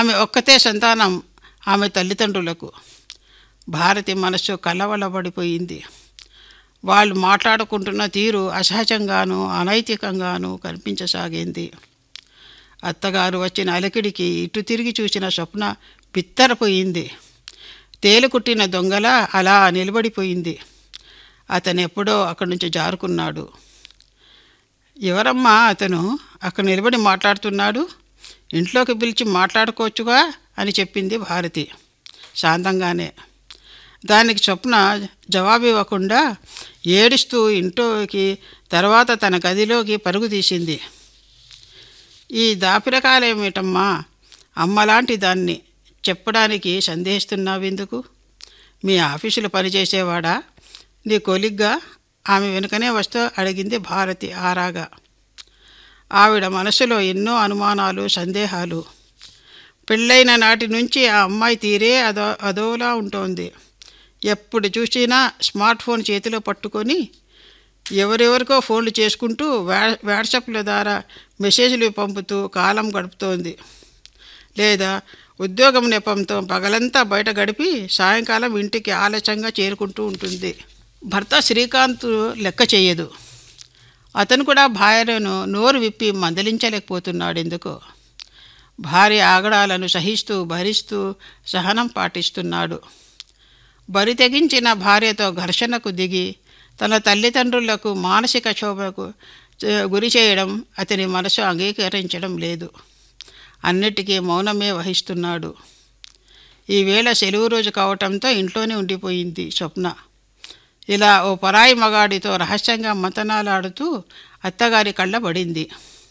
ఆమె ఒక్కతే సంతానం ఆమె తల్లిదండ్రులకు భారతి మనస్సు కలవలబడిపోయింది వాళ్ళు మాట్లాడుకుంటున్న తీరు అసహజంగాను అనైతికంగాను కనిపించసాగింది అత్తగారు వచ్చిన అలికిడికి ఇటు తిరిగి చూసిన స్వప్న బిత్తరపోయింది తేలుకుట్టిన దొంగల అలా నిలబడిపోయింది అతను ఎప్పుడో అక్కడి నుంచి జారుకున్నాడు ఎవరమ్మా అతను అక్కడ నిలబడి మాట్లాడుతున్నాడు ఇంట్లోకి పిలిచి మాట్లాడుకోవచ్చుగా అని చెప్పింది భారతి శాంతంగానే దానికి స్వప్న జవాబు ఇవ్వకుండా ఏడుస్తూ ఇంట్లోకి తర్వాత తన గదిలోకి పరుగు తీసింది ఈ దాపిరకాలేమిటమ్మా అమ్మలాంటి దాన్ని చెప్పడానికి సందేహిస్తున్నావెందుకు మీ ఆఫీసులో పనిచేసేవాడా నీ కొలిగ్గా ఆమె వెనుకనే వస్తూ అడిగింది భారతి ఆరాగా ఆవిడ మనసులో ఎన్నో అనుమానాలు సందేహాలు పెళ్ళైన నాటి నుంచి ఆ అమ్మాయి తీరే అదో అదోలా ఉంటోంది ఎప్పుడు చూసినా స్మార్ట్ ఫోన్ చేతిలో పట్టుకొని ఎవరెవరికో ఫోన్లు చేసుకుంటూ వా వాట్సాప్ల ద్వారా మెసేజ్లు పంపుతూ కాలం గడుపుతోంది లేదా ఉద్యోగం నెపంతో పగలంతా బయట గడిపి సాయంకాలం ఇంటికి ఆలస్యంగా చేరుకుంటూ ఉంటుంది భర్త శ్రీకాంత్ లెక్క చేయదు అతను కూడా భార్యను నోరు విప్పి మందలించలేకపోతున్నాడు ఎందుకో భార్య ఆగడాలను సహిస్తూ భరిస్తూ సహనం పాటిస్తున్నాడు బరి తెగించిన భార్యతో ఘర్షణకు దిగి తన తల్లిదండ్రులకు మానసిక క్షోభకు చే- గురి చేయడం అతని మనసు అంగీకరించడం లేదు అన్నిటికీ మౌనమే వహిస్తున్నాడు ఈవేళ సెలవు రోజు కావటంతో ఇంట్లోనే ఉండిపోయింది స్వప్న ఇలా ఓ పరాయి మగాడితో రహస్యంగా మంతనాలాడుతూ అత్తగారి కళ్ళ పడింది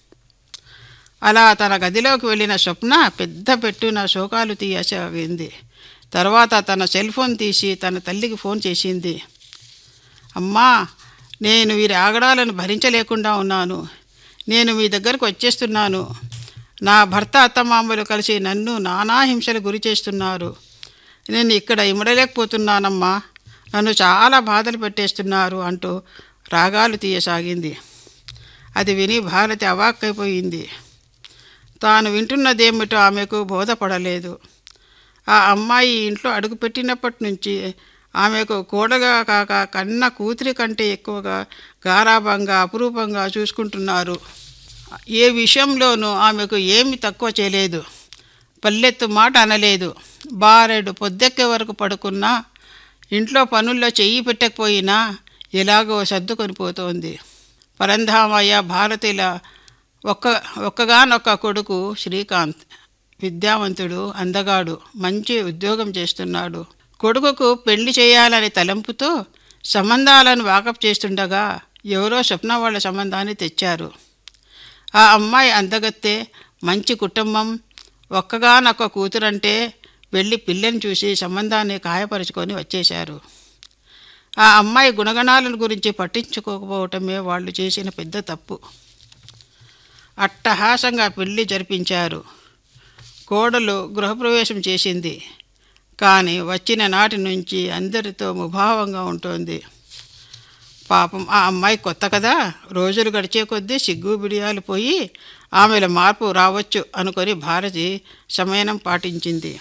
అలా తన గదిలోకి వెళ్ళిన స్వప్న పెద్ద పెట్టున శోకాలు తీయసాగింది తర్వాత తన సెల్ ఫోన్ తీసి తన తల్లికి ఫోన్ చేసింది అమ్మా నేను వీరి ఆగడాలను భరించలేకుండా ఉన్నాను నేను మీ దగ్గరకు వచ్చేస్తున్నాను నా భర్త అత్తమామలు కలిసి నన్ను నానా హింసలు గురి చేస్తున్నారు నేను ఇక్కడ ఇమడలేకపోతున్నానమ్మా నన్ను చాలా బాధలు పెట్టేస్తున్నారు అంటూ రాగాలు తీయసాగింది అది విని భారతి అవాక్కైపోయింది తాను వింటున్నదేమిటో ఆమెకు బోధపడలేదు ఆ అమ్మాయి ఇంట్లో అడుగుపెట్టినప్పటి నుంచి ఆమెకు కోడగా కాక కన్న కూతురి కంటే ఎక్కువగా గారాభంగా అపురూపంగా చూసుకుంటున్నారు ఏ విషయంలోనూ ఆమెకు ఏమి తక్కువ చేయలేదు పల్లెత్తు మాట అనలేదు బారెడు పొద్దెక్కే వరకు పడుకున్నా ఇంట్లో పనుల్లో చెయ్యి పెట్టకపోయినా ఎలాగో సర్దుకొని పోతోంది పరంధామయ్య భారతిల ఒక్క ఒక్కగానొక్క కొడుకు శ్రీకాంత్ విద్యావంతుడు అందగాడు మంచి ఉద్యోగం చేస్తున్నాడు కొడుకుకు పెళ్లి చేయాలనే తలంపుతో సంబంధాలను వాకప్ చేస్తుండగా ఎవరో స్వప్న వాళ్ళ సంబంధాన్ని తెచ్చారు ఆ అమ్మాయి అందగత్తే మంచి కుటుంబం ఒక్కగానొక్క కూతురంటే వెళ్ళి పిల్లని చూసి సంబంధాన్ని ఖాయపరుచుకొని వచ్చేశారు ఆ అమ్మాయి గుణగణాలను గురించి పట్టించుకోకపోవటమే వాళ్ళు చేసిన పెద్ద తప్పు అట్టహాసంగా పెళ్లి జరిపించారు కోడలు గృహప్రవేశం చేసింది కానీ వచ్చిన నాటి నుంచి అందరితో ముభావంగా ఉంటుంది పాపం ఆ అమ్మాయి కొత్త కదా రోజులు గడిచే కొద్దీ సిగ్గు బిడియాలు పోయి ఆమెలో మార్పు రావచ్చు అనుకొని భారతి సమయనం పాటించింది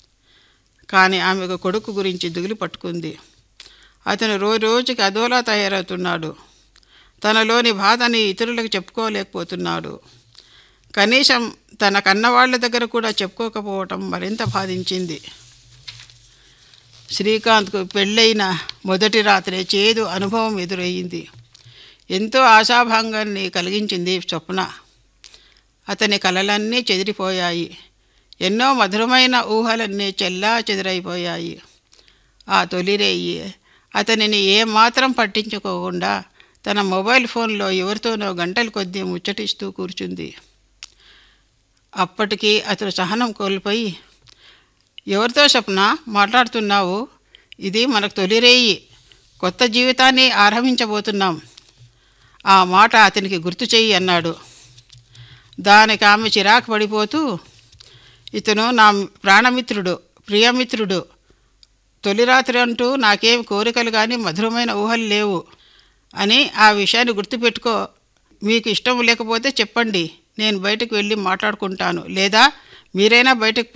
కానీ ఆమెకు కొడుకు గురించి దిగులు పట్టుకుంది అతను రోజు రోజుకి అదోలా తయారవుతున్నాడు తనలోని బాధని ఇతరులకు చెప్పుకోలేకపోతున్నాడు కనీసం తన కన్నవాళ్ల దగ్గర కూడా చెప్పుకోకపోవటం మరింత బాధించింది శ్రీకాంత్కు పెళ్ళైన మొదటి రాత్రే చేదు అనుభవం ఎదురయ్యింది ఎంతో ఆశాభంగాన్ని కలిగించింది స్వప్న అతని కలలన్నీ చెదిరిపోయాయి ఎన్నో మధురమైన ఊహలన్నీ చెల్లా చెదిరైపోయాయి ఆ తొలిరేయి అతనిని ఏమాత్రం పట్టించుకోకుండా తన మొబైల్ ఫోన్లో ఎవరితోనో గంటల కొద్దీ ముచ్చటిస్తూ కూర్చుంది అప్పటికి అతడు సహనం కోల్పోయి ఎవరితో స్వప్న మాట్లాడుతున్నావు ఇది మనకు తొలిరేయి కొత్త జీవితాన్ని ఆరంభించబోతున్నాం ఆ మాట అతనికి గుర్తు చెయ్యి అన్నాడు దానికి ఆమె చిరాకు పడిపోతూ ఇతను నా ప్రాణమిత్రుడు ప్రియమిత్రుడు తొలి రాత్రి అంటూ నాకేం కోరికలు కానీ మధురమైన ఊహలు లేవు అని ఆ విషయాన్ని గుర్తుపెట్టుకో మీకు ఇష్టం లేకపోతే చెప్పండి నేను బయటకు వెళ్ళి మాట్లాడుకుంటాను లేదా మీరైనా బయటకు